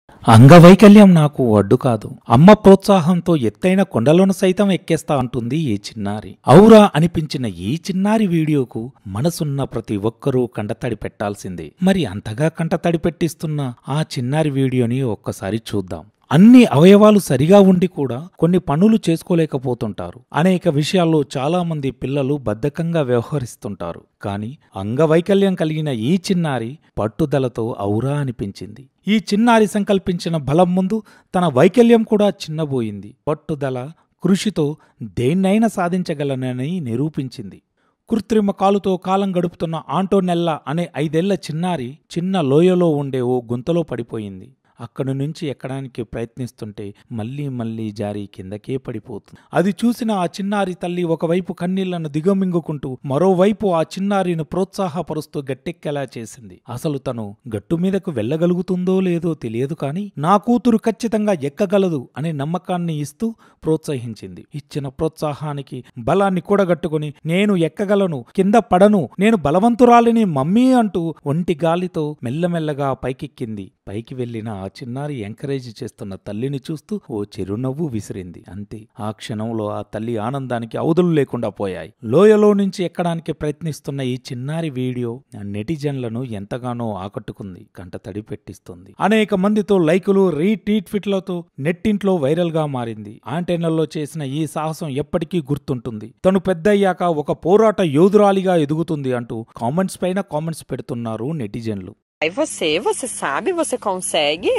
అంగవైకల్యం నాకు అడ్డు కాదు అమ్మ ప్రోత్సాహంతో ఎత్తైన కొండలను సైతం ఎక్కేస్తా అంటుంది ఈ చిన్నారి ఔరా అనిపించిన ఈ చిన్నారి వీడియోకు మనసున్న ప్రతి ఒక్కరూ కంటతడి పెట్టాల్సిందే మరి అంతగా కంటతడి పెట్టిస్తున్న ఆ చిన్నారి వీడియోని ఒక్కసారి చూద్దాం అన్ని అవయవాలు సరిగా ఉండి కూడా కొన్ని పనులు చేసుకోలేకపోతుంటారు అనేక విషయాల్లో చాలా మంది పిల్లలు బద్ధకంగా వ్యవహరిస్తుంటారు కానీ అంగవైకల్యం కలిగిన ఈ చిన్నారి పట్టుదలతో ఔరా అనిపించింది ఈ చిన్నారి సంకల్పించిన బలం ముందు తన వైకల్యం కూడా చిన్నబోయింది పట్టుదల కృషితో దేన్నైనా సాధించగలనని నిరూపించింది కృత్రిమ కాలుతో కాలం గడుపుతున్న ఆంటోనెల్లా అనే ఐదేళ్ల చిన్నారి చిన్న లోయలో ఉండే ఓ గుంతలో పడిపోయింది అక్కడి నుంచి ఎక్కడానికి ప్రయత్నిస్తుంటే మళ్ళీ మళ్ళీ జారి కిందకే పడిపోతుంది అది చూసిన ఆ చిన్నారి తల్లి ఒకవైపు కన్నీళ్లను దిగమింగుకుంటూ మరోవైపు ఆ చిన్నారిని ప్రోత్సాహపరుస్తూ గట్టెక్కేలా చేసింది అసలు తను గట్టు మీదకు వెళ్ళగలుగుతుందో లేదో తెలియదు కానీ నా కూతురు ఖచ్చితంగా ఎక్కగలదు అనే నమ్మకాన్ని ఇస్తూ ప్రోత్సహించింది ఇచ్చిన ప్రోత్సాహానికి బలాన్ని కూడగట్టుకుని నేను ఎక్కగలను కింద పడను నేను బలవంతురాలిని మమ్మీ అంటూ ఒంటి గాలితో మెల్లమెల్లగా పైకెక్కింది పైకి వెళ్లిన ఆ చిన్నారి ఎంకరేజ్ చేస్తున్న తల్లిని చూస్తూ ఓ చిరునవ్వు విసిరింది అంతే ఆ క్షణంలో ఆ తల్లి ఆనందానికి అవధులు లేకుండా పోయాయి లోయలో నుంచి ఎక్కడానికి ప్రయత్నిస్తున్న ఈ చిన్నారి వీడియో నెటిజన్లను ఎంతగానో ఆకట్టుకుంది కంట తడి పెట్టిస్తుంది అనేక మందితో లైకులు రీట్వీట్ ఫిట్లతో నెట్టింట్లో వైరల్ గా మారింది ఆంటెనల్లో చేసిన ఈ సాహసం ఎప్పటికీ గుర్తుంటుంది తను పెద్దయ్యాక ఒక పోరాట యోధురాలిగా ఎదుగుతుంది అంటూ కామెంట్స్ పైన కామెంట్స్ పెడుతున్నారు నెటిజన్లు Aí você, você sabe, você consegue?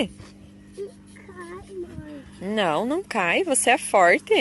Não, não cai, você é forte.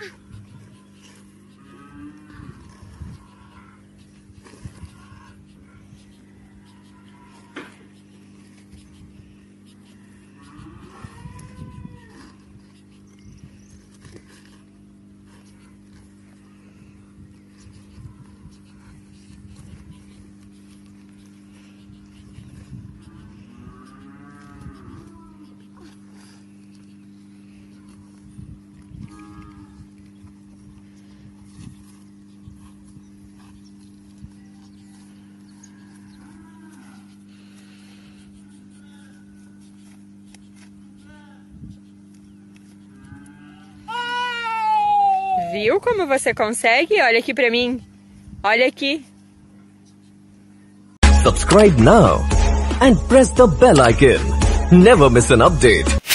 Viu como você consegue? Olha aqui pra mim. Olha aqui. Subscribe now and press the bell icon. Never miss an update.